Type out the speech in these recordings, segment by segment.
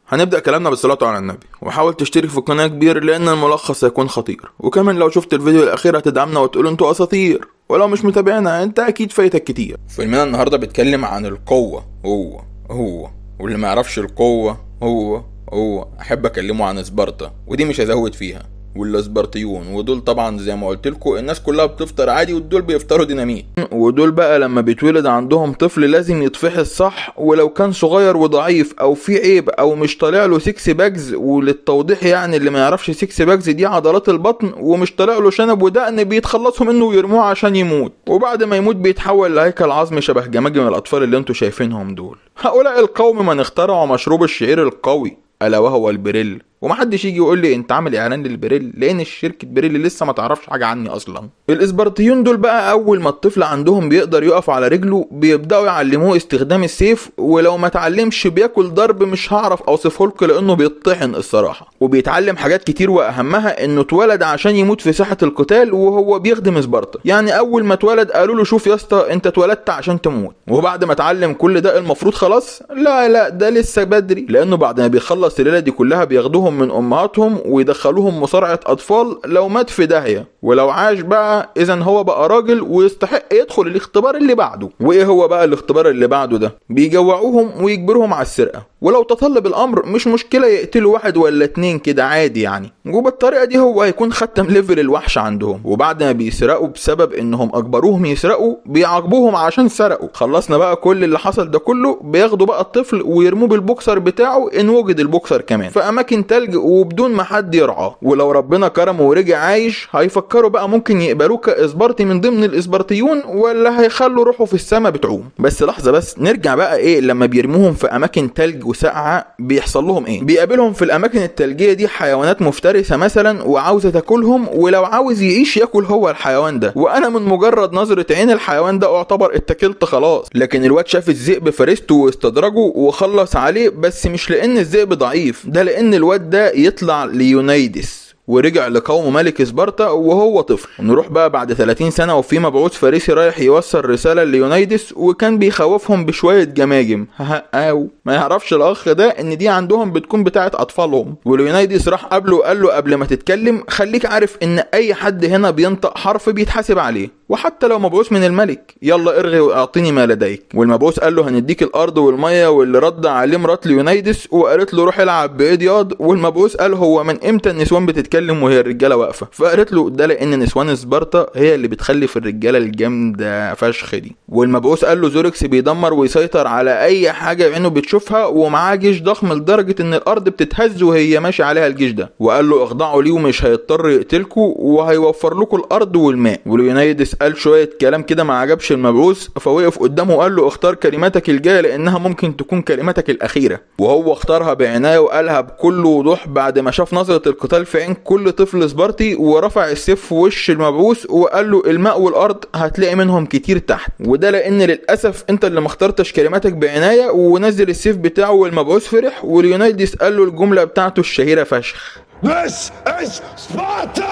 هنبدأ كلامنا بالصلاة على النبي وحاول تشترك في القناة كبير لأن الملخص هيكون خطير وكمان لو شفت الفيديو الأخير هتدعمنا وتقول انتوا أساطير ولو مش متابعنا انت أكيد فايتك كتير فيلمنا النهاردة بيتكلم عن القوة هو هو واللي ما يعرفش القوة هو هو أحب أكلمه عن سبارتا ودي مش هزود فيها والاسبرتيون ودول طبعا زي ما قلت لكم الناس كلها بتفطر عادي ودول بيفطروا ديناميت ودول بقى لما بيتولد عندهم طفل لازم يتفحص صح ولو كان صغير وضعيف او في عيب او مش طالع له 6 باجز وللتوضيح يعني اللي ما يعرفش 6 باجز دي عضلات البطن ومش طالع له شنب ودقن بيتخلصوا منه ويرموه عشان يموت وبعد ما يموت بيتحول لهيكل عظمي شبه جماجم الاطفال اللي انتوا شايفينهم دول هؤلاء القوم من اخترعوا مشروب الشعير القوي الا وهو البريل ومحدش يجي يقول لي انت عامل اعلان للبريل لان شركه بريل لسه ما تعرفش حاجه عني اصلا الاسبرتيون دول بقى اول ما الطفل عندهم بيقدر يقف على رجله بيبداوا يعلموه استخدام السيف ولو ما اتعلمش بياكل ضرب مش هعرف اوصفه لكم لانه بيطحن الصراحه وبيتعلم حاجات كتير واهمها انه اتولد عشان يموت في ساحه القتال وهو بيخدم سبارتا يعني اول ما اتولد قالوا له شوف يا اسطى انت اتولدت عشان تموت وبعد ما اتعلم كل ده المفروض خلاص لا لا ده لسه بدري لانه بعد ما بيخلص الليله دي كلها بياخدوهم من امهاتهم ويدخلوهم مصارعه اطفال لو مات في داهيه ولو عاش بقى اذا هو بقى راجل ويستحق يدخل الاختبار اللي بعده وايه هو بقى الاختبار اللي بعده ده بيجوعوهم ويجبرهم على السرقه ولو تطلب الامر مش مشكله يقتلوا واحد ولا اتنين كده عادي يعني وبالطريقه دي هو هيكون ختم ليفل الوحش عندهم وبعد ما بيسرقوا بسبب انهم اجبروهم يسرقوا بيعاقبوهم عشان سرقوا خلصنا بقى كل اللي حصل ده كله بياخدوا بقى الطفل ويرموه بالبوكسر بتاعه ان وجد البوكسر كمان في اماكن تلج وبدون ما حد يرعاه ولو ربنا كرمه ورجع عايش هيفكروا بقى ممكن يقبلوه كاسبرتي من ضمن الاسبرتيون ولا هيخلوا روحه في السما بتعوم بس لحظه بس نرجع بقى ايه لما بيرموهم في اماكن تلج وساقعه بيحصل لهم ايه بيقابلهم في الاماكن التلجيه دي حيوانات مفترسه مثلا وعاوزه تاكلهم ولو عاوز يعيش ياكل هو الحيوان ده وانا من مجرد نظره عين الحيوان ده اعتبر اتكلت خلاص لكن الواد شاف الذئب فرسته واستدرجه وخلص عليه بس مش لان الذئب ضعيف ده لان الواد ده يطلع ليونايدس ورجع لقوم ملك سبارتا وهو طفل نروح بقى بعد 30 سنة وفي مبعوث فارسي رايح يوصل رسالة ليونايدس وكان بيخوفهم بشوية جماجم او ما يعرفش الاخ ده ان دي عندهم بتكون بتاعت اطفالهم وليونايدس راح قبله وقال له قبل ما تتكلم خليك عارف ان اي حد هنا بينطق حرف بيتحاسب عليه وحتى لو مبعوث من الملك يلا ارغي واعطيني ما لديك والمبعوث قال له هنديك الارض والميه واللي رد عليه مرات ليونايدس وقالت له روح العب بايدياض والمبعوث قال هو من امتى النسوان بتتكلم وهي الرجاله واقفه فقالت له ده لان نسوان سبارتا هي اللي بتخلف الرجاله الجامده فشخ دي والمبعوث قال له زوركس بيدمر ويسيطر على اي حاجه عينه بتشوفها ومعاه جيش ضخم لدرجه ان الارض بتتهز وهي ماشي عليها الجيش ده وقال له اخضعوا ليه ومش هيضطر يقتلكوا وهيوفر لكم الارض والماء وليونايدس قال شويه كلام كده ما عجبش المبعوث فوقف قدامه وقال له اختار كلماتك الجايه لانها ممكن تكون كلماتك الاخيره وهو اختارها بعنايه وقالها بكل وضوح بعد ما شاف نظره القتال في عين كل طفل سبارتي ورفع السيف في وش المبعوث وقال له الماء والارض هتلاقي منهم كتير تحت وده لان للاسف انت اللي ما اخترتش كلماتك بعنايه ونزل السيف بتاعه والمبعوث فرح وليونايدس قال له الجمله بتاعته الشهيره فشخ This is Sparta!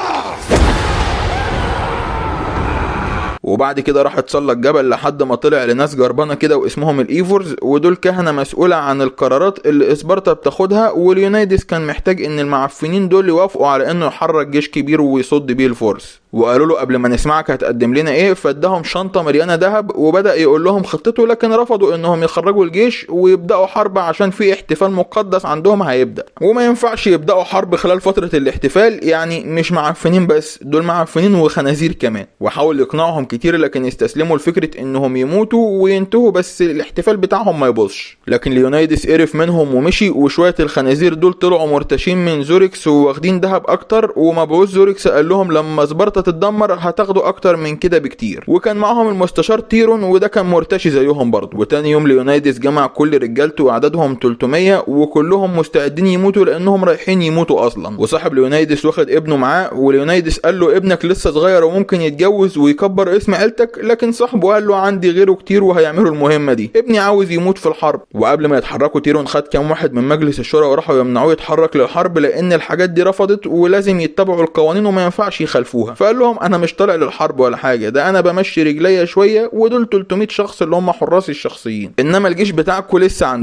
وبعد كده راح اتسلق جبل لحد ما طلع لناس جربانه كده واسمهم الايفورز ودول كهنه مسؤوله عن القرارات اللي سبارتا بتاخدها واليونايدس كان محتاج ان المعفنين دول يوافقوا على انه يحرك جيش كبير ويصد بيه الفرس وقالوا له قبل ما نسمعك هتقدم لنا ايه فاداهم شنطه مليانه ذهب وبدا يقول لهم خطته لكن رفضوا انهم يخرجوا الجيش ويبداوا حرب عشان في احتفال مقدس عندهم هيبدا وما ينفعش يبداوا حرب خلال فتره الاحتفال يعني مش معفنين بس دول معفنين وخنازير كمان وحاول يقنعهم كتير لكن استسلموا لفكره انهم يموتوا وينتهوا بس الاحتفال بتاعهم ما يبوظش لكن ليونايدس قرف منهم ومشي وشويه الخنازير دول طلعوا مرتشين من زوريكس وواخدين ذهب اكتر ومبعوث زوريكس قال لهم لما سبارتا تتدمر هتاخدوا اكتر من كده بكتير وكان معاهم المستشار تيرون وده كان مرتشي زيهم برضه وتاني يوم ليونايدس جمع كل رجالته وعددهم 300 وكلهم مستعدين يموتوا لانهم رايحين يموتوا اصلا وصاحب ليونايدس واخد ابنه معاه وليونايدس قال له ابنك لسه صغير وممكن يتجوز ويكبر اسم عيلتك لكن صاحبه قال له عندي غيره كتير وهيعملوا المهمه دي ابني عاوز يموت في الحرب وقبل ما يتحركوا تيرون خد كام واحد من مجلس الشورى وراحوا يمنعوه يتحرك للحرب لان الحاجات دي رفضت ولازم يتبعوا القوانين وما ينفعش يخالفوها فقال لهم انا مش طالع للحرب ولا حاجه ده انا بمشي رجليا شويه ودول 300 شخص اللي هم حراسي الشخصيين انما الجيش بتاعكم لسه عندكم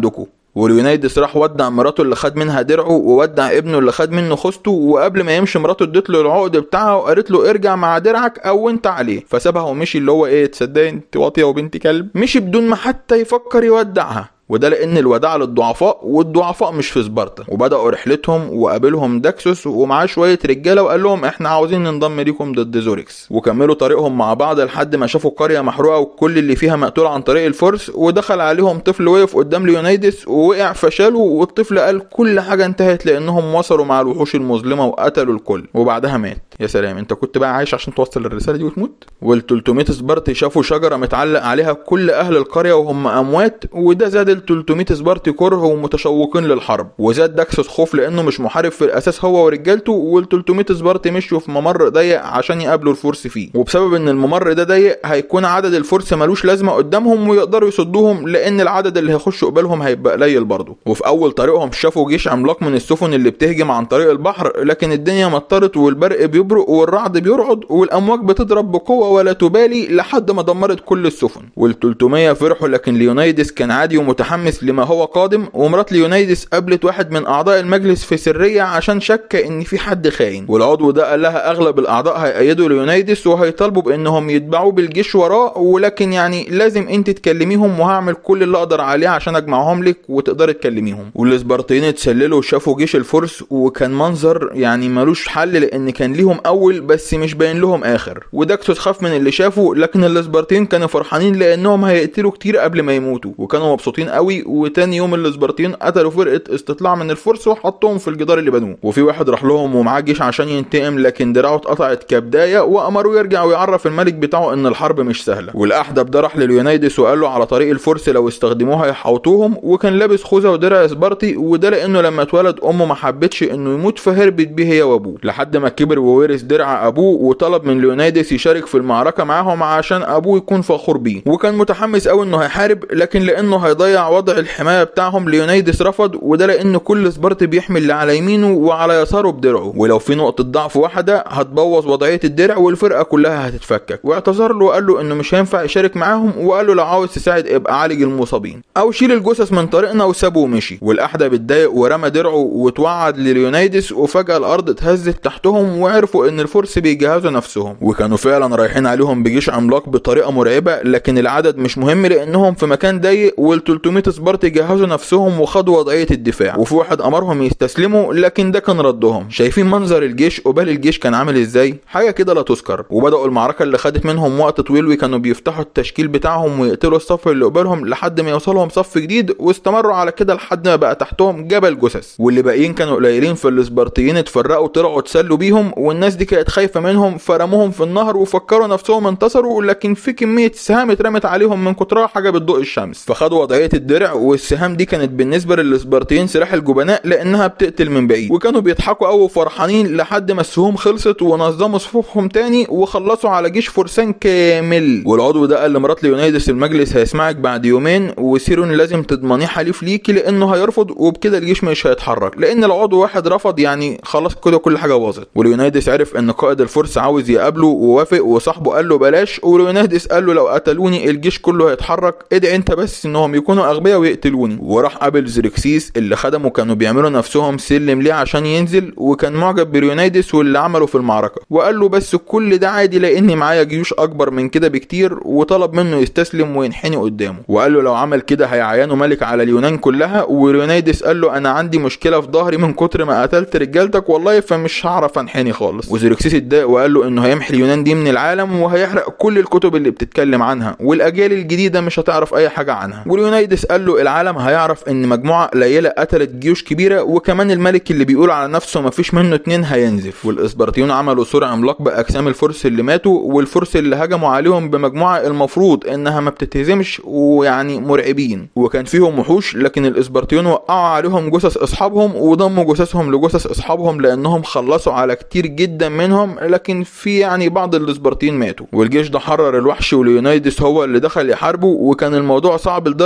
وليونيدس راح ودع مراته اللي خد منها درعه وودع ابنه اللي خد منه خوسته وقبل ما يمشي مراته ادت له العقد بتاعها وقالت له ارجع مع درعك او انت عليه فسابها ومشي اللي هو ايه تصدقي انت واطيه وبنت كلب مشي بدون ما حتى يفكر يودعها وده لان الوداع للضعفاء والضعفاء مش في سبارتا وبداوا رحلتهم وقابلهم داكسوس ومعاه شويه رجاله وقال لهم احنا عاوزين ننضم ليكم ضد زوريكس وكملوا طريقهم مع بعض لحد ما شافوا قريه محروقه وكل اللي فيها مقتول عن طريق الفرس ودخل عليهم طفل وقف قدام ليونيدس ووقع فشاله والطفل قال كل حاجه انتهت لانهم وصلوا مع الوحوش المظلمه وقتلوا الكل وبعدها مات يا سلام انت كنت بقى عايش عشان توصل الرساله دي وتموت وال 300 سبارتي شافوا شجره متعلق عليها كل اهل القريه وهم اموات وده زاد ال 300 سبارتي كره ومتشوقين للحرب وزاد داكسوس خوف لانه مش محارب في الاساس هو ورجالته وال 300 سبارتي مشوا في ممر ضيق عشان يقابلوا الفرس فيه وبسبب ان الممر ده ضيق هيكون عدد الفرس ملوش لازمه قدامهم ويقدروا يصدوهم لان العدد اللي هيخشوا قبالهم هيبقى قليل برضه وفي اول طريقهم شافوا جيش عملاق من السفن اللي بتهجم عن طريق البحر لكن الدنيا مطرت والبرق بيبرق والرعد بيرعد والامواج بتضرب بقوه ولا تبالي لحد ما دمرت كل السفن وال 300 فرحوا لكن ليونيدس كان عادي ومتحمس لما هو قادم ومرات ليونيدس قابلت واحد من اعضاء المجلس في سريه عشان شك ان في حد خاين والعضو ده قال لها اغلب الاعضاء هيأيدوا ليونيدس وهيطالبوا بانهم يتبعوه بالجيش وراه ولكن يعني لازم انت تكلميهم وهعمل كل اللي اقدر عليه عشان اجمعهم لك وتقدري تكلميهم والاسبرطيين اتسللوا وشافوا جيش الفرس وكان منظر يعني ملوش حل لان كان ليهم اول بس مش باين لهم اخر وداكسوس خاف من اللي شافه لكن الاسبرطيين كانوا فرحانين لانهم هيقتلوا كتير قبل ما يموتوا وكانوا مبسوطين قوي وتاني يوم الاسبرطيين قتلوا فرقه استطلاع من الفرس وحطوهم في الجدار اللي بنوه وفي واحد راح لهم ومعاه جيش عشان ينتقم لكن دراعه اتقطعت كبدايه وامروه يرجع ويعرف الملك بتاعه ان الحرب مش سهله والاحدب ده راح لليونيدس وقال له على طريق الفرس لو استخدموه هيحوطوهم وكان لابس خوذه ودرع سبارتي وده لانه لما اتولد امه ما حبتش انه يموت فهربت بيه هي وابوه لحد ما كبر وورث درع ابوه وطلب من ليونيدس يشارك في المعركه معاهم عشان ابوه يكون فخور بيه وكان متحمس قوي انه هيحارب لكن لانه هيضيع وضع الحمايه بتاعهم ليونيدس رفض وده لان كل سبارت بيحمل اللي على يمينه وعلى يساره بدرعه ولو في نقطه ضعف واحده هتبوظ وضعيه الدرع والفرقه كلها هتتفكك واعتذر له وقال له انه مش هينفع يشارك معاهم وقال له لو عاوز تساعد ابقى عالج المصابين او شيل الجثث من طريقنا وسابه ومشي والاحدب اتضايق ورمى درعه وتوعد لليونيدس وفجاه الارض اتهزت تحتهم وعرفوا ان الفرس بيجهزوا نفسهم وكانوا فعلا رايحين عليهم بجيش عملاق بطريقه مرعبه لكن العدد مش مهم لانهم في مكان ضيق وال 300 سبارت جهزوا نفسهم وخدوا وضعيه الدفاع وفي واحد امرهم يستسلموا لكن ده كان ردهم شايفين منظر الجيش قبال الجيش كان عامل ازاي حاجه كده لا تذكر وبداوا المعركه اللي خدت منهم وقت طويل وكانوا بيفتحوا التشكيل بتاعهم ويقتلوا الصف اللي قبالهم لحد ما يوصلهم صف جديد واستمروا على كده لحد ما بقى تحتهم جبل جثث واللي باقيين كانوا قليلين في الاسبرطيين اتفرقوا طلعوا اتسلوا بيهم والناس دي كانت خايفه منهم فرموهم في النهر وفكروا نفسهم انتصروا لكن في كميه سهام اترمت عليهم من كترها حاجه بتضوء الشمس فخدوا وضعيه الدرع والسهام دي كانت بالنسبه للاسبرطيين سلاح الجبناء لانها بتقتل من بعيد وكانوا بيضحكوا قوي وفرحانين لحد ما السهوم خلصت ونظموا صفوفهم تاني وخلصوا على جيش فرسان كامل والعضو ده قال لمرات ليونيدس المجلس هيسمعك بعد يومين وسيرون لازم تضمنيه حليف ليكي لانه هيرفض وبكده الجيش مش هيتحرك لان لو عضو واحد رفض يعني خلاص كده كل حاجه باظت وليونيدس عرف ان قائد الفرس عاوز يقابله ووافق وصاحبه قال له بلاش وليونيدس قال له لو قتلوني الجيش كله هيتحرك ادعي انت بس انهم يكونوا اغبياء ويقتلوني وراح قابل زركسيس اللي خدمه كانوا بيعملوا نفسهم سلم ليه عشان ينزل وكان معجب بريونيدس واللي عمله في المعركه وقال له بس كل ده عادي لاني معايا جيوش اكبر من كده بكتير وطلب منه يستسلم وينحني قدامه وقال له لو عمل كده هيعينه ملك على اليونان كلها وريونيدس قال له انا عندي مشكله في ظهري من كتر ما قتلت رجالتك والله فمش هعرف انحني خالص وزركسيس اتضايق وقال له انه هيمحي اليونان دي من العالم وهيحرق كل الكتب اللي بتتكلم عنها والاجيال الجديده مش هتعرف اي حاجه عنها وليونيدس قال له العالم هيعرف ان مجموعه قليله قتلت جيوش كبيره وكمان الملك اللي بيقول على نفسه مفيش منه اتنين هينزف والاسبرطيون عملوا سور عملاق باجسام الفرس اللي ماتوا والفرس اللي هجموا عليهم بمجموعه المفروض انها ما بتتهزمش ويعني مرعبين وكان فيهم وحوش لكن الاسبرطيون وقعوا عليهم جثث اصحابهم وضموا جثثهم لجثث اصحابهم لانهم خلصوا على كتير جدا منهم لكن في يعني بعض الاسبرطيين ماتوا والجيش ده حرر الوحش وليونيدس هو اللي دخل يحاربه وكان الموضوع صعب لدرجه انه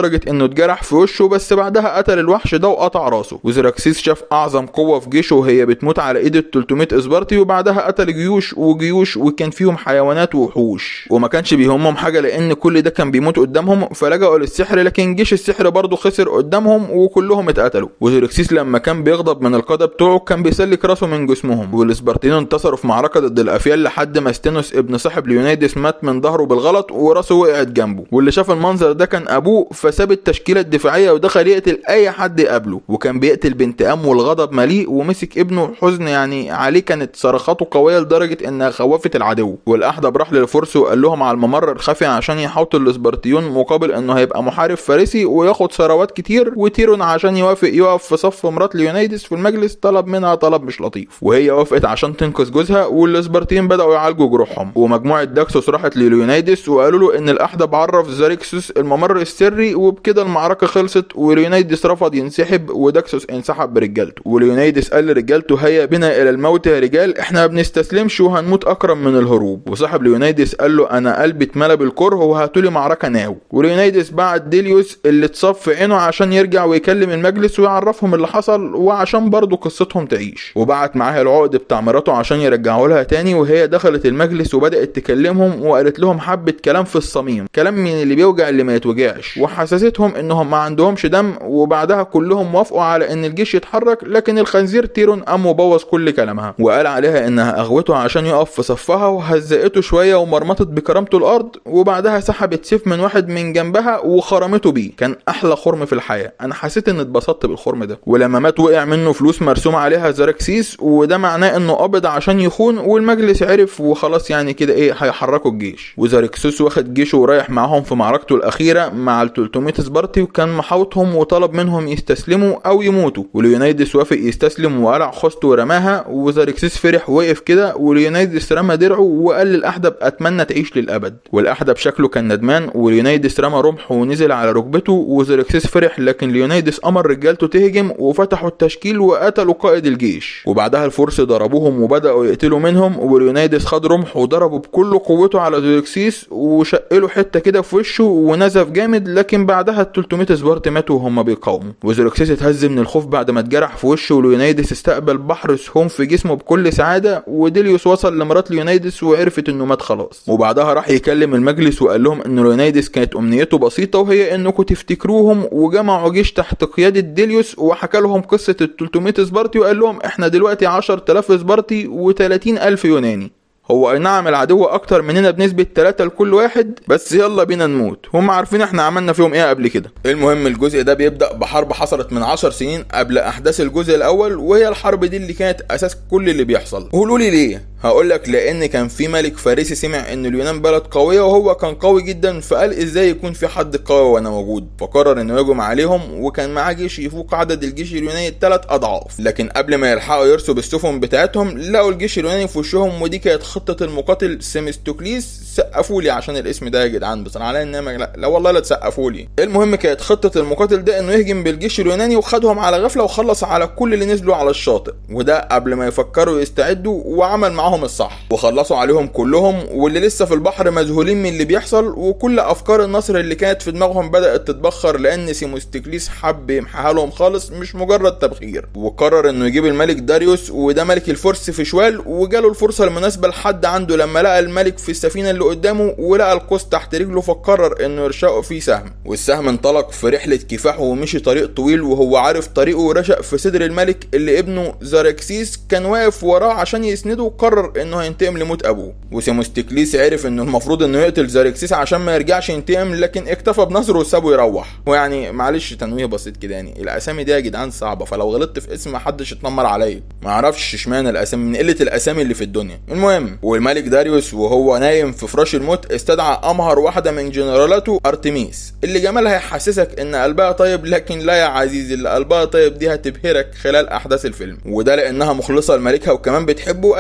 انه اتجرح في وشه بس بعدها قتل الوحش ده وقطع راسه وزراكسيس شاف اعظم قوه في جيشه وهي بتموت على ايد ال 300 اسبرتي وبعدها قتل جيوش وجيوش وكان فيهم حيوانات ووحوش وما كانش بيهمهم حاجه لان كل ده كان بيموت قدامهم فلجأوا للسحر لكن جيش السحر برضه خسر قدامهم وكلهم اتقتلوا وزراكسيس لما كان بيغضب من القاده بتوعه كان بيسلك راسه من جسمهم والاسبرتيين انتصروا في معركه ضد الافيال لحد ما ستينوس ابن صاحب ليونيدس مات من ظهره بالغلط وراسه وقعت جنبه واللي شاف المنظر ده كان ابوه فساب التشكيله الدفاعيه ودخل يقتل اي حد يقابله وكان بيقتل بانتقام والغضب مليء ومسك ابنه حزن يعني عليه كانت صرخاته قويه لدرجه انها خوفت العدو والاحدب راح للفرس وقال لهم على الممر الخفي عشان يحوطوا الاسبرتيون مقابل انه هيبقى محارب فارسي وياخد ثروات كتير وتيرون عشان يوافق يقف في صف مرات ليونيدس في المجلس طلب منها طلب مش لطيف وهي وافقت عشان تنقذ جوزها والاسبرتيين بداوا يعالجوا جروحهم ومجموعه داكسوس راحت لليونيدس وقالوا له ان الاحدب عرف زاريكسوس الممر السري وبكده المعركه خلصت وليونيدس رفض ينسحب وداكسوس انسحب برجالته وليونيدس قال لرجالته هيا بنا الى الموت يا رجال احنا ما بنستسلمش وهنموت اكرم من الهروب وصاحب ليونيدس قال له انا قلبي اتملى بالكره وهاتولي معركه ناو وليونيدس بعت ديليوس اللي اتصاب في عينه عشان يرجع ويكلم المجلس ويعرفهم اللي حصل وعشان برضه قصتهم تعيش وبعت معاها العقد بتاع مراته عشان يرجعه لها تاني وهي دخلت المجلس وبدات تكلمهم وقالت لهم حبه كلام في الصميم كلام من اللي بيوجع اللي ما يتوجعش وحسستهم انهم ما عندهمش دم وبعدها كلهم وافقوا على ان الجيش يتحرك لكن الخنزير تيرون قام وبوظ كل كلامها وقال عليها انها اغوته عشان يقف في صفها وهزقته شويه ومرمطت بكرامته الارض وبعدها سحبت سيف من واحد من جنبها وخرمته بيه كان احلى خرم في الحياه انا حسيت ان اتبسطت بالخرم ده ولما مات وقع منه فلوس مرسوم عليها زراكسيس وده معناه انه قبض عشان يخون والمجلس عرف وخلاص يعني كده ايه هيحركوا الجيش وزاركسوس واخد جيشه ورايح معاهم في معركته الاخيره مع ال 300 سبارتي وكان محاوطهم وطلب منهم يستسلموا او يموتوا وليونيدس وافق يستسلم وقلع خوسته ورماها وزاركسيس فرح وقف كده وليونيدس رمى درعه وقال للاحدب اتمنى تعيش للابد والاحدب شكله كان ندمان وليونيدس رمى رمحه ونزل على ركبته وزاركسيس فرح لكن ليونيدس امر رجالته تهجم وفتحوا التشكيل وقتلوا قائد الجيش وبعدها الفرس ضربوهم وبداوا يقتلوا منهم وليونيدس خد رمحه وضربه بكل قوته على زاركسيس وشقله حته كده في وشه ونزف جامد لكن بعدها ال 300 سبارت ماتوا وهم بيقاوموا وزيروكسيس اتهز من الخوف بعد ما اتجرح في وشه وليونيدس استقبل بحر سهوم في جسمه بكل سعاده وديليوس وصل لمرات ليونيدس وعرفت انه مات خلاص وبعدها راح يكلم المجلس وقال لهم ان ليونيدس كانت امنيته بسيطه وهي انكم تفتكروهم وجمعوا جيش تحت قياده ديليوس وحكى لهم قصه ال 300 سبارتي وقال لهم احنا دلوقتي 10000 سبارتي و30000 يوناني هو اي نعم العدو اكتر مننا بنسبة 3 لكل واحد بس يلا بينا نموت هم عارفين احنا عملنا فيهم ايه قبل كده المهم الجزء ده بيبدأ بحرب حصلت من 10 سنين قبل احداث الجزء الاول وهي الحرب دي اللي كانت اساس كل اللي بيحصل قولوا لي ليه هقول لك لان كان في ملك فارسي سمع ان اليونان بلد قويه وهو كان قوي جدا فقال ازاي يكون في حد قوي وانا موجود فقرر انه يهجم عليهم وكان معاه جيش يفوق عدد الجيش اليوناني ثلاث اضعاف لكن قبل ما يلحقوا يرسوا بالسفن بتاعتهم لقوا الجيش اليوناني في وشهم ودي كانت خطه المقاتل سيمستوكليس سقفوا لي عشان الاسم ده يا جدعان بصراحه على انما لا, لا والله لا تسقفوا لي المهم كانت خطه المقاتل ده انه يهجم بالجيش اليوناني وخدهم على غفله وخلص على كل اللي نزلوا على الشاطئ وده قبل ما يفكروا يستعدوا وعمل معاهم الصح وخلصوا عليهم كلهم واللي لسه في البحر مذهولين من اللي بيحصل وكل افكار النصر اللي كانت في دماغهم بدات تتبخر لان سيموستيكليس حب يمحيها لهم خالص مش مجرد تبخير وقرر انه يجيب الملك داريوس وده ملك الفرس في شوال وجاله الفرصه المناسبه لحد عنده لما لقى الملك في السفينه اللي قدامه ولقى القوس تحت رجله فقرر انه يرشقه فيه سهم والسهم انطلق في رحله كفاحه ومشي طريق طويل وهو عارف طريقه ورشق في صدر الملك اللي ابنه زاركسيس كان واقف وراه عشان يسنده وقرر انه هينتقم لموت ابوه وسيموستيكليس عرف انه المفروض انه يقتل زاركسيس عشان ما يرجعش ينتقم لكن اكتفى بنظره وسابه يروح ويعني معلش تنويه بسيط كده يعني الاسامي دي يا جدعان صعبه فلو غلطت في اسم محدش يتنمر عليا ما اعرفش اشمعنى الاسامي من قله الاسامي اللي في الدنيا المهم والملك داريوس وهو نايم في فراش الموت استدعى امهر واحده من جنرالاته ارتميس اللي جمالها يحسسك ان قلبها طيب لكن لا يا عزيزي اللي قلبها طيب دي هتبهرك خلال احداث الفيلم وده لانها مخلصه لملكها وكمان بتحبه قال لابنه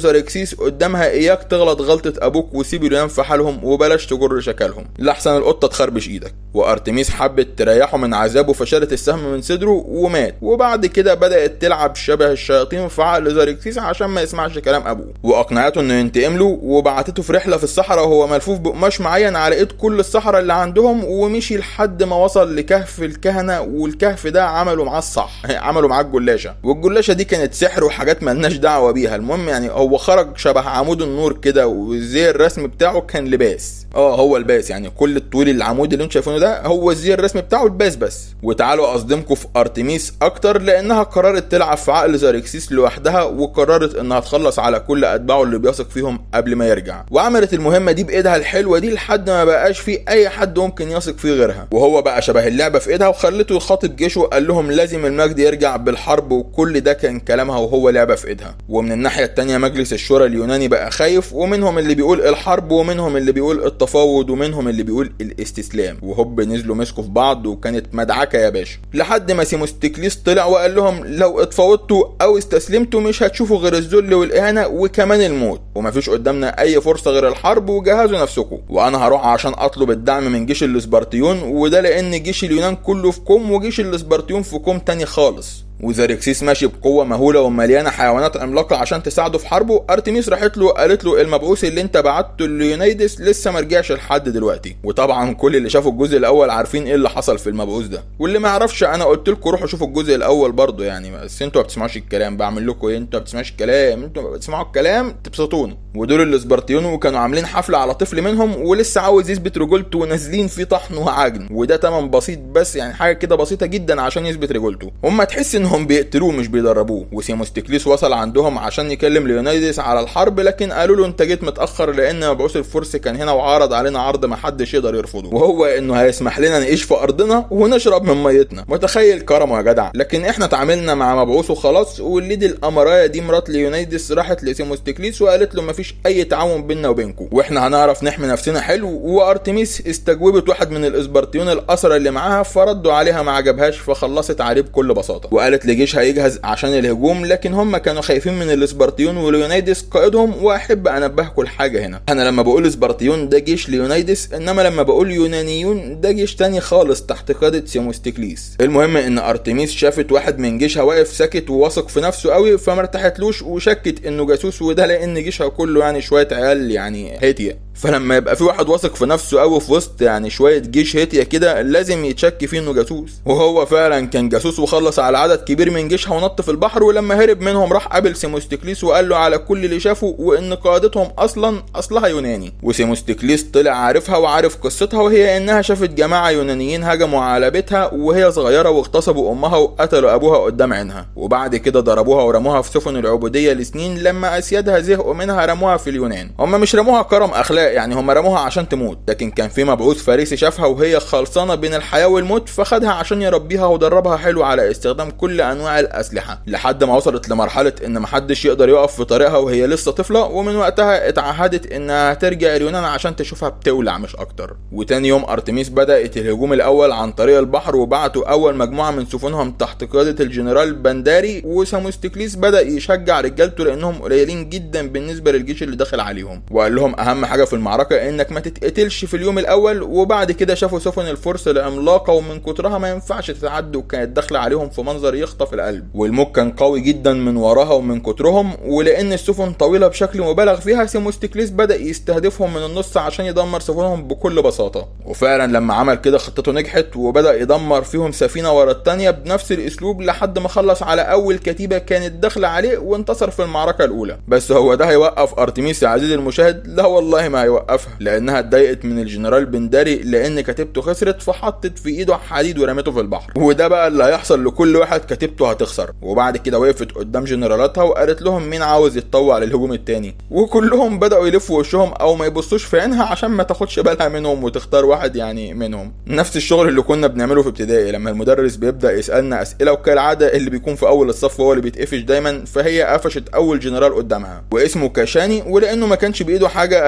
زاركسيس قدامها اياك تغلط غلطه ابوك وسيب اليونان في حالهم وبلاش تجر شكلهم لاحسن القطه تخربش ايدك وارتميس حبت تريحه من عذابه فشالت السهم من صدره ومات وبعد كده بدات تلعب شبه الشياطين في عقل زاركسيس عشان ما يسمعش كلام ابوه واقنعته انه ينتقم له وبعتته في رحله في الصحراء وهو ملفوف بقماش معين على ايد كل الصحراء اللي عندهم ومشي لحد ما وصل لكهف الكهنه والكهف ده عملوا معاه الصح عملوا معاه الجلاشه والجلاشه دي كانت سحر وحاجات مالناش دعوه بيها المهم يعني هو خرج شبه عمود النور كده والزي الرسم بتاعه كان لباس اه هو الباس يعني كل الطول العمود اللي انتم شايفينه ده هو الزي الرسمي بتاعه الباس بس وتعالوا اصدمكم في ارتميس اكتر لانها قررت تلعب في عقل زاركسيس لوحدها وقررت انها تخلص على كل اتباعه اللي بيثق فيهم قبل ما يرجع وعملت المهمه دي بايدها الحلوه دي لحد ما بقاش في اي حد ممكن يثق فيه غيرها وهو بقى شبه اللعبه في ايدها وخلته يخاطب جيشه وقال لهم لازم المجد يرجع بالحرب وكل ده كان كلامها وهو لعبه في ايدها ومن الناحيه التانيه مجلس الشورى اليوناني بقى خايف ومنهم اللي بيقول الحرب ومنهم اللي بيقول التفاوض ومنهم اللي بيقول الاستسلام وهوب نزلوا مسكوا في بعض وكانت مدعكه يا باشا لحد ما سيموستيكليس طلع وقال لهم لو اتفاوضتوا او استسلمتوا مش هتشوفوا غير الذل والاهانه وكمان الموت ومفيش قدامنا اي فرصه غير الحرب وجهزوا نفسكم وانا هروح عشان اطلب الدعم من جيش الاسبرتيون وده لان جيش اليونان كله في كوم وجيش الاسبرتيون في كوم تاني خالص وزاركسيس ماشي بقوة مهولة ومليانة حيوانات عملاقة عشان تساعده في حربه أرتميس راحت له قالت له المبعوث اللي انت بعته ليونيدس لسه ما رجعش لحد دلوقتي وطبعا كل اللي شافوا الجزء الأول عارفين ايه اللي حصل في المبعوث ده واللي ما يعرفش أنا قلت لكم روحوا شوفوا الجزء الأول برضه يعني بس انتوا ما بتسمعوش الكلام بعمل لكم ايه انتوا ما بتسمعوش الكلام انتوا ما بتسمعوا الكلام تبسطوني ودول الاسبرتيون وكانوا عاملين حفلة على طفل منهم ولسه عاوز يثبت رجولته ونازلين فيه طحن وعجن وده تمن بسيط بس يعني حاجة كده بسيطة جدا عشان يثبت رجولته هم تحس انهم بيقتلوه مش بيدربوه وسيموستيكليس وصل عندهم عشان يكلم ليونيدس على الحرب لكن قالوا له انت جيت متاخر لان مبعوث الفرس كان هنا وعرض علينا عرض ما حدش يقدر يرفضه وهو انه هيسمح لنا نعيش في ارضنا ونشرب من ميتنا متخيل كرمه يا جدع لكن احنا تعاملنا مع مبعوثه خلاص والليد الامرايه دي مرات ليونيدس راحت لسيموستيكليس وقالت له مفيش اي تعاون بيننا وبينكم واحنا هنعرف نحمي نفسنا حلو وارتميس استجوبت واحد من الاسبرتيون الاسرى اللي معاها فردوا عليها ما عجبهاش فخلصت عليه بكل بساطه وقالت لجيشها يجهز عشان الهجوم لكن هم كانوا خايفين من الاسبرتيون وليونيدس قائدهم واحب انبهكم لحاجه هنا انا لما بقول اسبرتيون ده جيش ليونيدس انما لما بقول يونانيون ده جيش تاني خالص تحت قاده سيموستيكليس المهم ان ارتميس شافت واحد من جيشها واقف ساكت وواثق في نفسه قوي فما ارتاحتلوش وشكت انه جاسوس وده لان جيشها كله يعني شويه عيال يعني هيتيه فلما يبقى في واحد واثق في نفسه قوي في وسط يعني شويه جيش هيتيا كده لازم يتشك فيه انه جاسوس وهو فعلا كان جاسوس وخلص على عدد كبير من جيشها ونط في البحر ولما هرب منهم راح قابل سيموستيكليس وقال له على كل اللي شافه وان قادتهم اصلا اصلها يوناني وسيموستيكليس طلع عارفها وعارف قصتها وهي انها شافت جماعه يونانيين هجموا على بيتها وهي صغيره واغتصبوا امها وقتلوا ابوها قدام عينها وبعد كده ضربوها ورموها في سفن العبوديه لسنين لما اسيادها زهقوا منها رموها في اليونان هم مش رموها كرم اخلاق يعني هم رموها عشان تموت لكن كان في مبعوث فارسي شافها وهي خلصانه بين الحياه والموت فخدها عشان يربيها ودربها حلو على استخدام كل انواع الاسلحه لحد ما وصلت لمرحله ان محدش يقدر يقف في طريقها وهي لسه طفله ومن وقتها اتعهدت انها ترجع اليونان عشان تشوفها بتولع مش اكتر وتاني يوم ارتميس بدات الهجوم الاول عن طريق البحر وبعتوا اول مجموعه من سفنهم تحت قياده الجنرال بنداري وساموستيكليس بدا يشجع رجالته لانهم قليلين جدا بالنسبه للجيش اللي داخل عليهم وقال لهم اهم حاجه في المعركه انك ما تتقتلش في اليوم الاول وبعد كده شافوا سفن الفرس العملاقه ومن كترها ما ينفعش تتعدي وكانت داخله عليهم في منظر يخطف القلب والموج كان قوي جدا من وراها ومن كترهم ولان السفن طويله بشكل مبالغ فيها سيموستيكليس بدا يستهدفهم من النص عشان يدمر سفنهم بكل بساطه وفعلا لما عمل كده خطته نجحت وبدا يدمر فيهم سفينه ورا الثانيه بنفس الاسلوب لحد ما خلص على اول كتيبه كانت داخله عليه وانتصر في المعركه الاولى بس هو ده هيوقف ارتميس يا عزيزي المشاهد لا والله ما هيوقفها لانها اتضايقت من الجنرال بنداري لان كتيبته خسرت فحطت في ايده حديد ورمته في البحر وده بقى اللي هيحصل لكل واحد كتيبته هتخسر وبعد كده وقفت قدام جنرالاتها وقالت لهم مين عاوز يتطوع للهجوم التاني وكلهم بداوا يلفوا وشهم او ما يبصوش في عينها عشان ما تاخدش بالها منهم وتختار واحد يعني منهم نفس الشغل اللي كنا بنعمله في ابتدائي لما المدرس بيبدا يسالنا اسئله وكالعاده اللي بيكون في اول الصف هو اللي بيتقفش دايما فهي قفشت اول جنرال قدامها واسمه كاشاني ولانه ما كانش بايده حاجه قال لها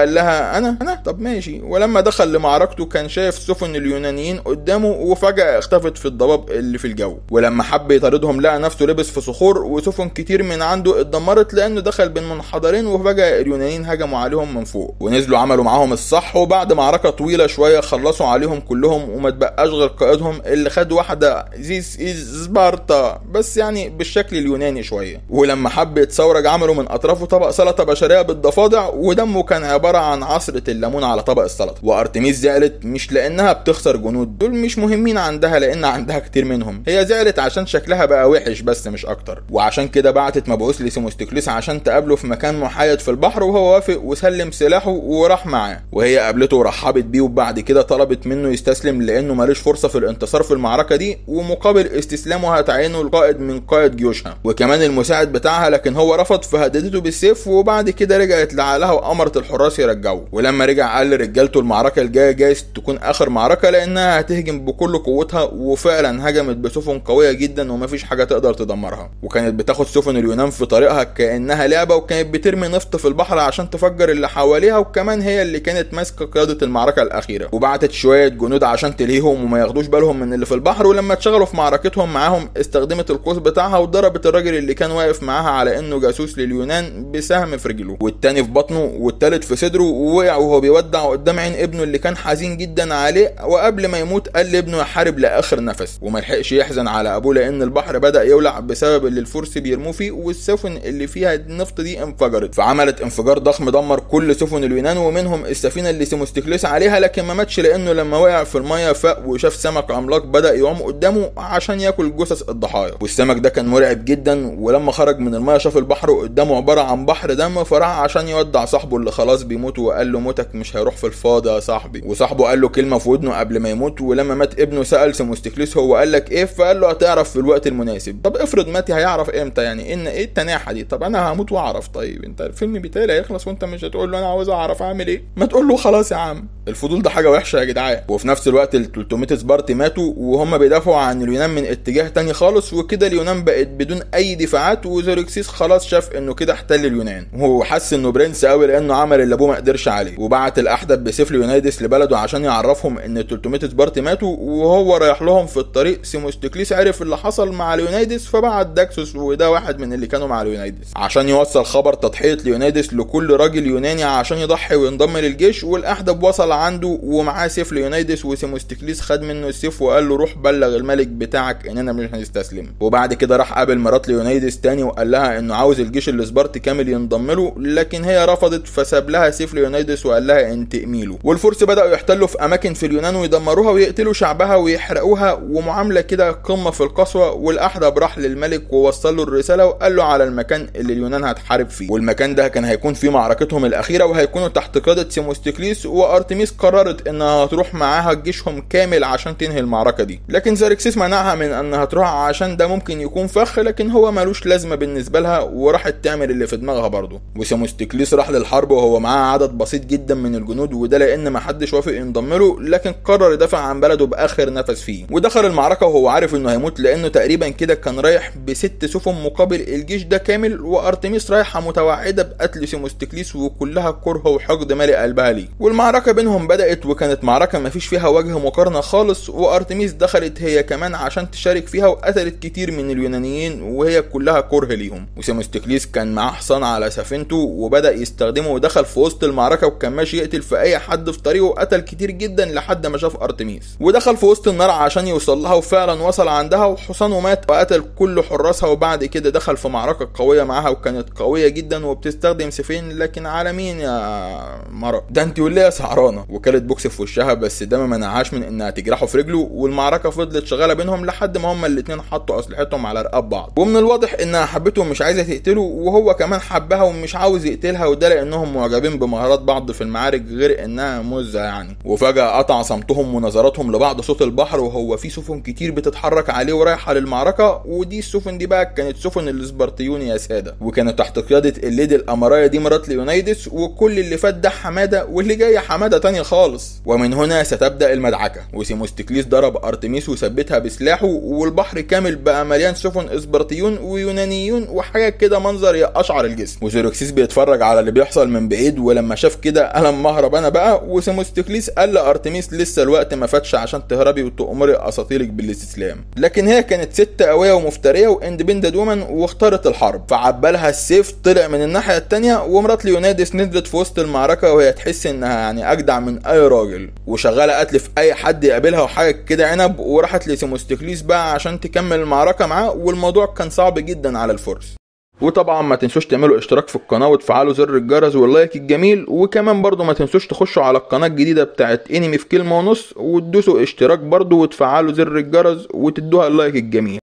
لا انا انا طب ماشي ولما دخل لمعركته كان شايف سفن اليونانيين قدامه وفجاه اختفت في الضباب اللي في الجو ولما حب يطاردهم لقى نفسه لبس في صخور وسفن كتير من عنده اتدمرت لانه دخل بين منحدرين وفجاه اليونانيين هجموا عليهم من فوق ونزلوا عملوا معاهم الصح وبعد معركه طويله شويه خلصوا عليهم كلهم وما تبقاش غير قائدهم اللي خد واحده زيس از سبارتا بس يعني بالشكل اليوناني شويه ولما حب يتسورج عملوا من اطرافه طبق سلطه بشريه بالضفادع ودمه كان عباره عن عصره الليمون على طبق السلطه وارتميس زعلت مش لانها بتخسر جنود دول مش مهمين عندها لان عندها كتير منهم هي زعلت عشان شكلها بقى وحش بس مش اكتر وعشان كده بعتت مبعوث لسيموستيكليس عشان تقابله في مكان محايد في البحر وهو وافق وسلم سلاحه وراح معاه وهي قابلته ورحبت بيه وبعد كده طلبت منه يستسلم لانه مالوش فرصه في الانتصار في المعركه دي ومقابل استسلامه هتعينه القائد من قائد جيوشها وكمان المساعد بتاعها لكن هو رفض فهددته بالسيف وبعد كده رجعت لعقلها وامرت الحراس يرجعوه ولما رجع قال لرجالته المعركه الجايه جايز تكون اخر معركه لانها هتهجم بكل قوتها وفعلا هجمت بسفن قويه جدا ومفيش حاجه تقدر تدمرها وكانت بتاخد سفن اليونان في طريقها كانها لعبه وكانت بترمي نفط في البحر عشان تفجر اللي حواليها وكمان هي اللي كانت ماسكه قياده المعركه الاخيره وبعتت شويه جنود عشان تلهيهم وما ياخدوش بالهم من اللي في البحر ولما اتشغلوا في معركتهم معاهم استخدمت القوس بتاعها وضربت الراجل اللي كان واقف معاها على انه جاسوس لليونان بسهم في رجله والتاني في بطنه والتالت في صدره ووقع وهو بيودع قدام عين ابنه اللي كان حزين جدا عليه وقبل ما يموت قال لابنه يحارب لاخر نفس وما لحقش يحزن على ابوه لان البحر بدا يولع بسبب اللي الفرس بيرموه فيه والسفن اللي فيها النفط دي انفجرت فعملت انفجار ضخم دمر كل سفن اليونان ومنهم السفينه اللي سيموستيكليس عليها لكن ما ماتش لانه لما وقع في الميه فاق وشاف سمك عملاق بدا يعوم قدامه عشان ياكل جثث الضحايا والسمك ده كان مرعب جدا ولما خرج من الميه شاف البحر قدامه عباره عن بحر دم فراح عشان يودع صاحبه اللي خلاص بيموت وقال له موتك مش هيروح في الفاضي يا صاحبي وصاحبه قال له كلمه في ودنه قبل ما يموت ولما مات ابنه سال سيموستيكليس هو قال لك ايه فقال له هتعرف في الوقت المناسب طب افرض ماتي هيعرف امتى يعني ان ايه التناحه دي طب انا هموت واعرف طيب انت الفيلم بتاعي هيخلص وانت مش هتقول له انا عاوز اعرف اعمل ايه ما تقول له خلاص يا عم الفضول ده حاجه وحشه يا جدعان وفي نفس الوقت ال 300 سبارتي ماتوا وهم بيدافعوا عن اليونان من اتجاه تاني خالص وكده اليونان بقت بدون اي دفاعات وزوركسيس خلاص شاف انه كده احتل اليونان وهو حس انه برنس قوي لانه عمل اللي ابوه ما قدرش عليه وبعت الاحدب بسيف ليونايدس لبلده عشان يعرفهم ان ال 300 سبارتي ماتوا وهو رايح لهم في الطريق سيموستيكليس عرف اللي حصل مع ليونايدس فبعت داكسوس وده واحد من اللي كانوا مع ليونايدس عشان يوصل خبر تضحيه ليونايدس لكل راجل يوناني عشان يضحي وينضم للجيش والاحدب وصل عنده ومعاه سيف ليونايدس وسيموستيكليس خد منه السيف وقال له روح بلغ الملك بتاعك اننا مش هنستسلم وبعد كده راح قابل مرات ليونايدس تاني وقال لها انه عاوز الجيش الاسبارتي كامل ينضم له لكن هي رفضت فساب لها سيف ليونايدس وقال لها انتقمي له والفرس بداوا يحتلوا في اماكن في اليونان ويدمروها ويقتلوا شعبها ويحرقوها ومعامله كده قمه في القسوه والاحدب راح للملك ووصل له الرساله وقال له على المكان اللي اليونان هتحارب فيه والمكان ده كان هيكون فيه معركتهم الاخيره وهيكونوا تحت قياده سيموستيكليس وارتميس قررت انها تروح معاها جيشهم كامل عشان تنهي المعركه دي لكن زاركسيس منعها من انها تروح عشان ده ممكن يكون فخ لكن هو ملوش لازمه بالنسبه لها وراحت تعمل اللي في دماغها برضه وسيموستيكليس راح للحرب وهو معاه عدد بسيط جدا من الجنود وده لان محدش وافق ينضم له لكن قرر يدافع عن بلده باخر نفس فيه ودخل المعركه وهو عارف انه هيموت لانه تقريبا كده كان رايح بست سفن مقابل الجيش ده كامل وارتميس رايحه متوعده بقتل سيموستيكليس وكلها كره وحقد مالئ قلبها ليه والمعركه بينهم بدات وكانت معركه ما فيش فيها وجه مقارنه خالص وارتميس دخلت هي كمان عشان تشارك فيها وقتلت كتير من اليونانيين وهي كلها كره ليهم وسيموستيكليس كان معاه حصان على سفينته وبدا يستخدمه ودخل في وسط المعركه وكان ماشي يقتل في اي حد في طريقه وقتل كتير جدا لحد ما شاف ارتميس ودخل في وسط النار عشان يوصل لها وفعلا وصل عندها وحصانه مات وقتل كل حراسها وبعد كده دخل في معركه قويه معاها وكانت قويه جدا وبتستخدم سيفين لكن على مين يا مرة ده انت وليه سعرانه وكلت بوكس في وشها بس ده ما منعهاش من انها تجرحه في رجله والمعركه فضلت شغاله بينهم لحد ما هما الاتنين حطوا اسلحتهم على رقاب بعض ومن الواضح انها حبته ومش عايزه تقتله وهو كمان حبها ومش عاوز يقتلها وده لانهم معجبين بمهارات بعض في المعارك غير انها مزه يعني وفجاه قطع صمتهم ونظراتهم لبعض صوت البحر وهو في سفن كتير بتتحرك عليه ورايحه للمعركه ودي السفن دي بقى كانت سفن الاسبرتيون يا ساده وكانت تحت قياده الليدي الامرايه دي مرات ليونايدس وكل اللي فات ده حماده واللي جاي حماده تانية خالص ومن هنا ستبدا المدعكه وسيموستيكليس ضرب ارتميس وثبتها بسلاحه والبحر كامل بقى مليان سفن اسبرتيون ويونانيون وحاجه كده منظر يقشعر الجسم وزيروكسيس بيتفرج على اللي بيحصل من بعيد ولما شاف شاف كده قلم مهرب انا بقى وسيموستوكليس قال لارتميس لسه الوقت ما فاتش عشان تهربي وتأمري اساطيرك بالاستسلام لكن هي كانت ست قويه ومفتريه واندبندنت وومن واختارت الحرب فعبالها السيف طلع من الناحيه التانية ومرات ليونادس نزلت في وسط المعركه وهي تحس انها يعني اجدع من اي راجل وشغاله قتل في اي حد يقابلها وحاجه كده عنب وراحت لسيموستوكليس بقى عشان تكمل المعركه معاه والموضوع كان صعب جدا على الفرس وطبعا ما تنسوش تعملوا اشتراك في القناه وتفعلوا زر الجرس واللايك الجميل وكمان برضو ما تنسوش تخشوا على القناه الجديده بتاعت انمي في كلمه ونص وتدوسوا اشتراك برضو وتفعلوا زر الجرس وتدوها اللايك الجميل